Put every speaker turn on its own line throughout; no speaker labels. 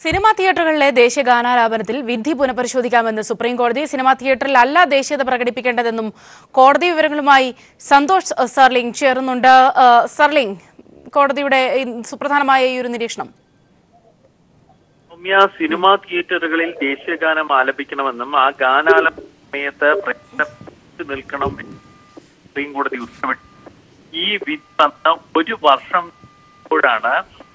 Cinema തിയേറ്ററുകളിലെ ദേശീയ ഗാനാലാപനത്തിൽ വിധി പുനഃപരിശോധിക്കാമെന്ന് supreme കോടതി സിനിമാ തിയേറ്ററിൽ അല്ല ദേശീയത പ്രകടിപ്പിക്കേണ്ടതെന്നും കോടതി വിവരങ്ങളുമായി സന്തോഷ് അഹ്, സർലിംഗ് ചേർന്നുണ്ട് അഹ്, സർലിംഗ് കോടതിയുടെ ഈ സുപ്രധാനമായ ഈ ഒരു നിരീക്ഷണം
സൗമ്യ സിനിമാ തിയേറ്ററുകളിൽ ദേശീയ ഗാനം ആലപിക്കണമെന്നും ആ ഗാനാലപന സമയത്ത് പ്രശ്നം നിൽക്കണം സുപ്രീം കോടതി ഉത്തരവിട്ടു ഈ വിധി വന്ന ഒരു വർഷം ാണ്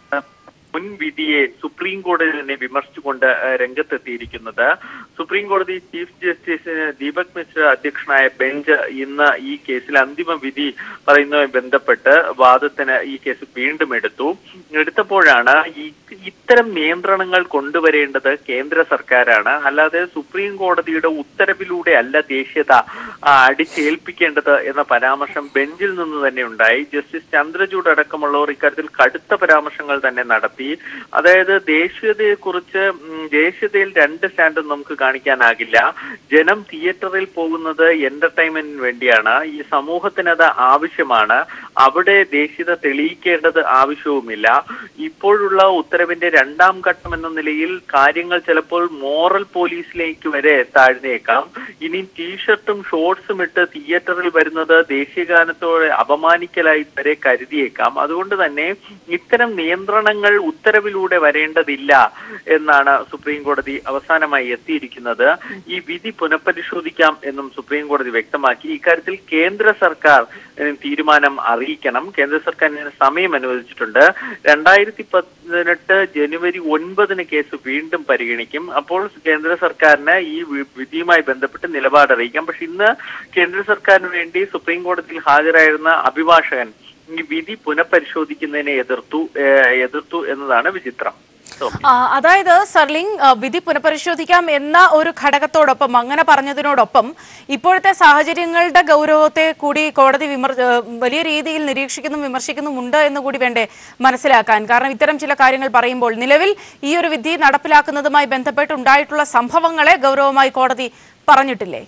മുൻ വിധിയെ സുപ്രീം കോടതി തന്നെ വിമർശിച്ചുകൊണ്ട് ഏഹ്, രംഗത്തെത്തിയിരിക്കുന്നത് സുപ്രീം കോടതി ചീഫ് ജസ്റ്റിസ് ദീപക് മിശ്ര അധ്യക്ഷനായ ബെഞ്ച് ഇന്ന് ഈ കേസിൽ അന്തിമ വിധി പറയുന്നതുമായി ബന്ധപ്പെട്ട് വാദത്തിന് ഈ കേസ് വീണ്ടും എടുത്തു എടുത്തപ്പോഴാണ് ഈ ഇത്തരം നിയന്ത്രണങ്ങൾ കൊണ്ടുവരേണ്ടത് കേന്ദ്ര സർക്കാരാണ് അല്ലാതെ സുപ്രീം കോടതിയുടെ ഉത്തരവിലൂടെ അല്ല ദേശീയത ആ, അടിച്ചേൽപ്പിക്കേണ്ടത് എന്ന പരാമർശം ബെഞ്ചിൽ നിന്ന് തന്നെ ഉണ്ടായി ജസ്റ്റിസ് ചന്ദ്രചൂഡ് അടക്കമുള്ളവർ ഇക്കാര്യത്തിൽ കടുത്ത പരാമർശങ്ങൾ തന്നെ നടത്തി അതായത് ദേശീയതയെക്കുറിച്ച് ഉം, ദേശീയതയിൽ രണ്ട് സ്റ്റാൻഡും നമുക്ക് കാണിക്കാനാകില്ല ജനം തിയേറ്ററിൽ പോകുന്നത് എന്റർടൈൻമെന്റിന് വേണ്ടിയാണ് ഈ സമൂഹത്തിനത് ആവശ്യമാണ് അവിടെ ദേശീയത തെളിയിക്കേണ്ടത് ആവശ്യവുമില്ല ഇപ്പോഴുള്ള ഉത്തരവിന്റെ രണ്ടാം ഘട്ടം എന്ന നിലയിൽ കാര്യങ്ങൾ ചിലപ്പോൾ മോറൽ പോലീസിലേക്ക് വരെ താഴ്ന്നേക്കാം ഇനി ടീഷർട്ടും ഷോർട്സും ഇട്ട് തിയേറ്ററിൽ വരുന്നത് ദേശീയഗാനത്തോടെ അപമാനിക്കലായി വരെ കരുതിയേക്കാം അതുകൊണ്ട് തന്നെ ഇത്തരം നിയന്ത്രണങ്ങൾ ഉത്തരവിലൂടെ വരേണ്ടതില്ല എന്നാണ് സുപ്രീം കോടതി അവസാനമായി എത്തിയിരിക്കുന്നത് ഈ വിധി പുനഃപരിശോധിക്കാം എന്നും സുപ്രീം കോടതി വ്യക്തമാക്കി ഇക്കാര്യത്തിൽ കേന്ദ്ര സർക്കാർ ഏഹ്, തീരുമാനം അറിയിക്കണം കേന്ദ്ര സർക്കാരിന് സമയം അനുവദിച്ചിട്ടുണ്ട് രണ്ടായിരത്തി പതിനെട്ട് ജനുവരി ഒൻപതിന് കേസ് വീണ്ടും പരിഗണിക്കും അപ്പോൾ കേന്ദ്ര സർക്കാരിന് ഈ വി- വിധിയുമായി ബന്ധപ്പെട്ട് നിലപാട് അറിയിക്കാം പക്ഷെ ഇന്ന് കേന്ദ്ര സർക്കാരിന് വേണ്ടി സുപ്രീം കോടതിയിൽ ഹാജരായിരുന്ന അഭിഭാഷകൻ ഈ വിധി പുനഃപരിശോധിക്കുന്നതിനെ എതിർത്തു ഏഹ്, എതിർത്തു എന്നതാണ് വിചിത്രം സൗമ്യ.
ആ, അതായത് സർലിംഗ് ആ, വിധി പുനഃപരിശോധിക്കാം എന്ന ഒരു ഘടകത്തോടൊപ്പം അങ്ങനെ പറഞ്ഞതിനോടൊപ്പം ഇപ്പോഴത്തെ സാഹചര്യങ്ങളുടെ ഗൗരവത്തെ കൂടി കോടതി വിമർ ആ, വലിയ രീതിയിൽ നിരീക്ഷിക്കുന്നും വിമർശിക്കുന്നുമുണ്ട് എന്ന് കൂടി വേണ്ടേ മനസ്സിലാക്കാൻ കാരണം ഇത്തരം ചില കാര്യങ്ങൾ പറയുമ്പോൾ നിലവിൽ ഈ ഒരു വിധി നടപ്പിലാക്കുന്നതുമായി ബന്ധപ്പെട്ട് ഉണ്ടായിട്ടുള്ള സംഭവങ്ങളെ ഗൗരവമായി കോടതി പറഞ്ഞിട്ടില്ലേ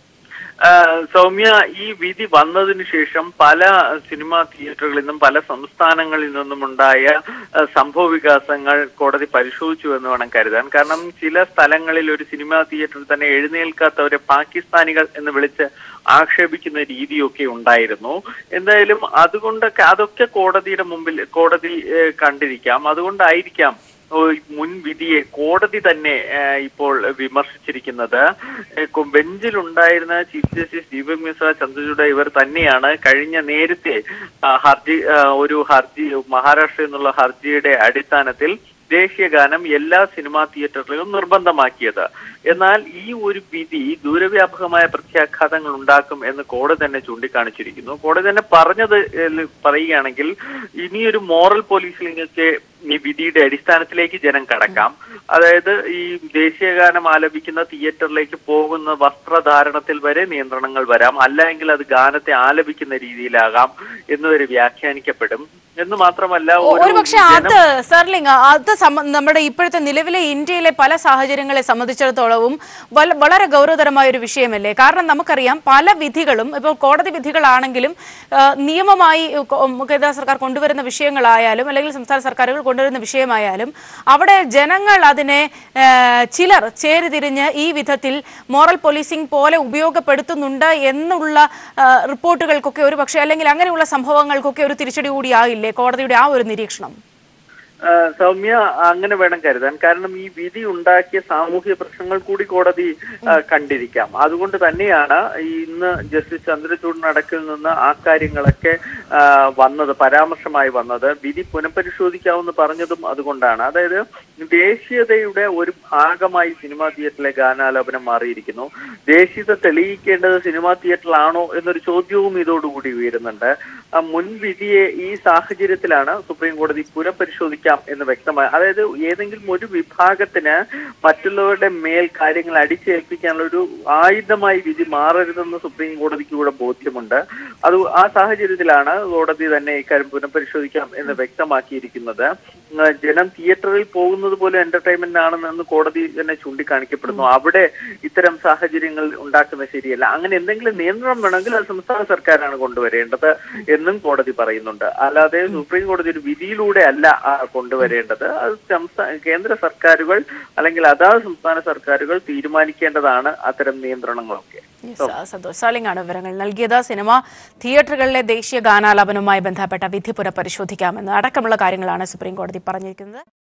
ആ, സൗമ്യ ഈ വിധി വന്നതിന് ശേഷം പല സിനിമാ തിയേറ്ററുകളിൽ നിന്നും പല സംസ്ഥാനങ്ങളിൽ നിന്നും ഉണ്ടായ ആ, സംഭവ വികാസങ്ങൾ കോടതി പരിശോധിച്ചു എന്ന് വേണം കരുതാൻ കാരണം ചില സ്ഥലങ്ങളിൽ ഒരു സിനിമാ തിയേറ്ററിൽ തന്നെ എഴുന്നേൽക്കാത്തവരെ പാകിസ്ഥാനികൾ എന്ന് വിളിച്ച് ആക്ഷേപിക്കുന്ന രീതിയൊക്കെ ഉണ്ടായിരുന്നു എന്തായാലും അതുകൊണ്ടൊക്കെ അതൊക്കെ കോടതിയുടെ മുമ്പിൽ കോടതി ഏ, കണ്ടിരിക്കാം അതുകൊണ്ടായിരിക്കാം ഓ, മുൻ വിധിയെ കോടതി തന്നെ ആ, ഇപ്പോൾ വിമർശിച്ചിരിക്കുന്നത് ഏ, കൊ- ബെഞ്ചിലുണ്ടായിരുന്ന ചീഫ് ജസ്റ്റിസ് ദീപക് മിശ്ര ചന്ദ്രചൂഡ് ഇവർ തന്നെയാണ് കഴിഞ്ഞ നേരത്തെ ആ, ഹർജി ആ, ഒരു ഹർജി മഹാരാഷ്ട്രയിൽ നിന്നുള്ള ഹർജിയുടെ അടിസ്ഥാനത്തിൽ ദേശീയ ഗാനം എല്ലാ സിനിമാ തിയേറ്ററുകളിലും നിർബന്ധമാക്കിയത് എന്നാൽ ഈ ഒരു വിധി ദൂരവ്യാപകമായ പ്രത്യാഘാതങ്ങൾ ഉണ്ടാക്കും എന്ന് കോടതി തന്നെ ചൂണ്ടിക്കാണിച്ചിരിക്കുന്നു കോടതി തന്നെ പറഞ്ഞത് ഏഹ്, പറയുകയാണെങ്കിൽ ഇനിയൊരു മോറൽ പോലീസിലേക്ക് ഈ വിധിയുടെ അടിസ്ഥാനത്തിലേക്ക് ജനം കടക്കാം അതായത് ഈ ദേശീയഗാനം ആലപിക്കുന്ന തിയേറ്ററിലേക്ക് പോകുന്ന വസ്ത്രധാരണത്തിൽ വരെ നിയന്ത്രണങ്ങൾ വരാം അല്ലെങ്കിൽ അത് ഗാനത്തെ ആലപിക്കുന്ന രീതിയിലാകാം എന്നുവരെ വ്യാഖ്യാനിക്കപ്പെടും എന്ന് മാത്രമല്ല ഒരു
ഒരു പക്ഷേ
ജനം-
അത് സർലിംഗ് അത് സംബ- നമ്മുടെ ഇപ്പോഴത്തെ നിലവിലെ ഇന്ത്യയിലെ പല സാഹചര്യങ്ങളെ സംബന്ധിച്ചിടത്തോളവും വല- വളരെ ഗൗരവതരമായ ഒരു വിഷയമല്ലേ കാരണം നമുക്കറിയാം പല വിധികളും ഇപ്പോൾ കോടതി വിധികളാണെങ്കിലും ആ, നിയമമായി കൊ- കേന്ദ്ര സർക്കാർ കൊണ്ടുവരുന്ന വിഷയങ്ങളായാലും അല്ലെങ്കിൽ സംസ്ഥാന സർക്കാരുകൾ കൊണ്ടുവരുന്ന വിഷയമായാലും അവിടെ ജനങ്ങൾ അതിനെ ആ, ചിലർ ചേരിതിരിഞ്ഞ് ഈ വിധത്തിൽ മോറൽ പോലീസിംഗ് പോലെ ഉപയോഗപ്പെടുത്തുന്നുണ്ട് എന്നുള്ള ആ, റിപ്പോർട്ടുകൾക്കൊക്കെ ഒരു പക്ഷേ അല്ലെങ്കിൽ അങ്ങനെയുള്ള സംഭവങ്ങൾക്കൊക്കെ ഒരു തിരിച്ചടി കൂടിയാകില്ലേ കോടതിയുടെ ആ ഒരു നിരീക്ഷണം
ആ, സൗമ്യ അങ്ങനെ വേണം കരുതാൻ കാരണം ഈ വിധി ഉണ്ടാക്കിയ സാമൂഹ്യ പ്രശ്നങ്ങൾ കൂടി കോടതി ആ, കണ്ടിരിക്കാം അതുകൊണ്ട് തന്നെയാണ് ഈ ഇന്ന് ജസ്റ്റിസ് ചന്ദ്രചൂഡ് നടക്കിൽ നിന്ന് ആ കാര്യങ്ങളൊക്കെ ആ, വന്നത് പരാമർശമായി വന്നത് വിധി പുനഃപരിശോധിക്കാമെന്ന് പറഞ്ഞതും അതുകൊണ്ടാണ് അതായത് ദേശീയതയുടെ ഒരു ഭാഗമായി സിനിമാ തിയേറ്ററിലെ ഗാനാലാപനം മാറിയിരിക്കുന്നു ദേശീയത തെളിയിക്കേണ്ടത് സിനിമാ തിയേറ്ററിലാണോ എന്നൊരു ചോദ്യവും ഇതോടുകൂടി ഉയരുന്നുണ്ട് ആ മുൻ വിധിയെ ഈ സാഹചര്യത്തിലാണ് സുപ്രീം കോടതി പുനഃപരിശോധിക്കാം എന്ന് വ്യക്തമായി അതായത് ഏതെങ്കിലും ഒരു വിഭാഗത്തിന് മറ്റുള്ളവരുടെ മേൽ കാര്യങ്ങൾ അടിച്ചേൽപ്പിക്കാനുള്ള ഒരു ആയുധമായി വിധി മാറരുതെന്ന് സുപ്രീം കോടതിക്ക് കൂടെ ബോധ്യമുണ്ട് അത് ആ സാഹചര്യത്തിലാണ് കോടതി തന്നെ ഇക്കാര്യം പുനഃപരിശോധിക്കാം എന്ന് വ്യക്തമാക്കിയിരിക്കുന്നത് ഉം, ജനം തിയേറ്ററിൽ പോകുന്നത് പോകുന്നത് പോലും എന്റർടൈൻമെന്റ് ആണെന്ന് കോടതി തന്നെ ചൂണ്ടിക്കാണിക്കപ്പെടുന്നു അവിടെ ഇത്തരം സാഹചര്യങ്ങൾ ഉണ്ടാക്കുന്നത് ശരിയല്ല അങ്ങനെ എന്തെങ്കിലും നിയന്ത്രണം വേണമെങ്കിൽ അത് സംസ്ഥാന സർക്കാരാണ് കൊണ്ടുവരേണ്ടത് എന്നും കോടതി പറയുന്നുണ്ട് അല്ലാതെ സുപ്രീം കോടതി ഒരു വിധിയിലൂടെ അല്ല ആ കൊണ്ടുവരേണ്ടത് അത് സംസ്ഥാന കേന്ദ്ര സർക്കാരുകൾ അല്ലെങ്കിൽ അതാത് സംസ്ഥാന സർക്കാരുകൾ തീരുമാനിക്കേണ്ടതാണ് അത്തരം നിയന്ത്രണങ്ങളൊക്കെ
യെസ്, ആ, സന്തോഷ് സാലിംഗാണ് വിവരങ്ങൾ നൽകിയത് സിനിമ തിയേറ്ററുകളിലെ ദേശീയ ഗാനാലാപനവുമായി ബന്ധപ്പെട്ട വിധി പുനഃപരിശോധിക്കാമെന്ന് അടക്കമുള്ള കാര്യങ്ങളാണ് സുപ്രീം കോടതി പറഞ്ഞിരിക്കുന്നത്